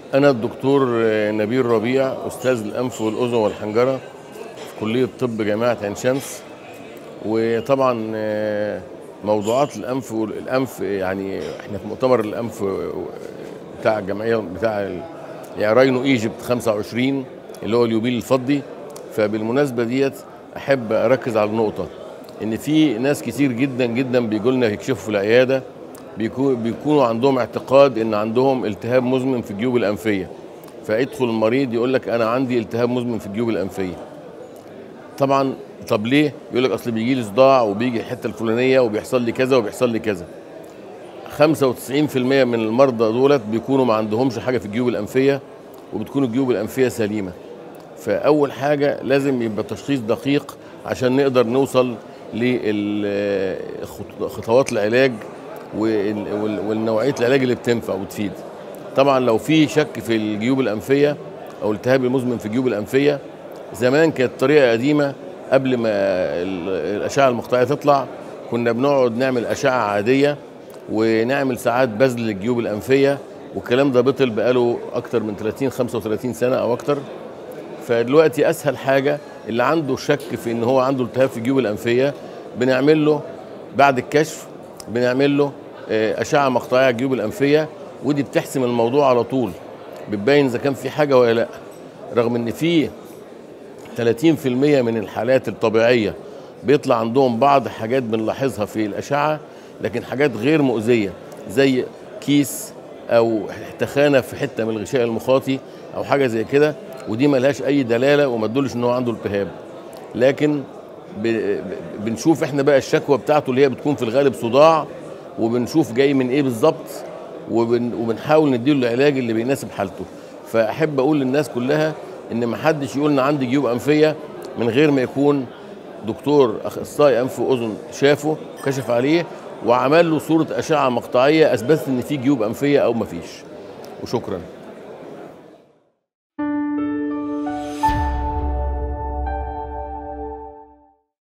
أنا الدكتور نبيل ربيع أستاذ الأنف والأذن والحنجرة في كلية طب جامعة عين شمس وطبعا آه، موضوعات الأنف والأنف يعني احنا في مؤتمر الأنف بتاع الجمعية بتاع ال- يعني راينو ايجيبت 25 اللي هو اليوبيل الفضي فبالمناسبة ديت أحب أركز على النقطة إن في ناس كتير جدا جدا بيجوا لنا يكشفوا في العيادة بيكو- بيكونوا عندهم اعتقاد ان عندهم التهاب مزمن في الجيوب الانفيه فيدخل المريض يقول لك انا عندي التهاب مزمن في الجيوب الانفيه طبعا طب ليه يقول لك اصل بيجي لي صداع وبيجي الحته الفلانيه وبيحصل لي كذا وبيحصل لي كذا 95% من المرضى دولت بيكونوا ما عندهمش حاجه في الجيوب الانفيه وبتكون الجيوب الانفيه سليمه فاول حاجه لازم يبقى تشخيص دقيق عشان نقدر نوصل لخطوات العلاج وال- وال- والنوعيه العلاج اللي بتنفع وتفيد طبعا لو في شك في الجيوب الانفيه او التهاب المزمن في الجيوب الانفيه زمان كانت طريقه قديمه قبل ما ال- الاشعه المقطعيه تطلع كنا بنقعد نعمل اشعه عاديه ونعمل ساعات بذل للجيوب الانفيه والكلام ده بطل بقاله اكتر من 30 35 سنه او اكتر فدلوقتي اسهل حاجه اللي عنده شك في ان هو عنده التهاب في الجيوب الانفيه بنعمل له بعد الكشف بنعمل له آه، اشعه مقطعيه على الجيوب الانفيه ودي بتحسم الموضوع على طول بتبين اذا كان في حاجه ولا لا رغم ان في 30% من الحالات الطبيعيه بيطلع عندهم بعض حاجات بنلاحظها في الاشعه لكن حاجات غير مؤذيه زي كيس او تخانه في حته من الغشاء المخاطي او حاجه زي كده ودي ملهاش اي دلاله وما تدلش ان هو عنده التهاب لكن ب- ب- بنشوف احنا بقى الشكوى بتاعته اللي هي بتكون في الغالب صداع وبنشوف جاي من ايه بالظبط وبن وبنحاول نديله العلاج اللي بيناسب حالته فاحب اقول للناس كلها ان ما حدش يقول ان عندي جيوب انفيه من غير ما يكون دكتور اخصائي انف واذن شافه وكشف عليه وعمل له صوره اشعه مقطعيه اثبتت ان في جيوب انفيه او ما فيش وشكرا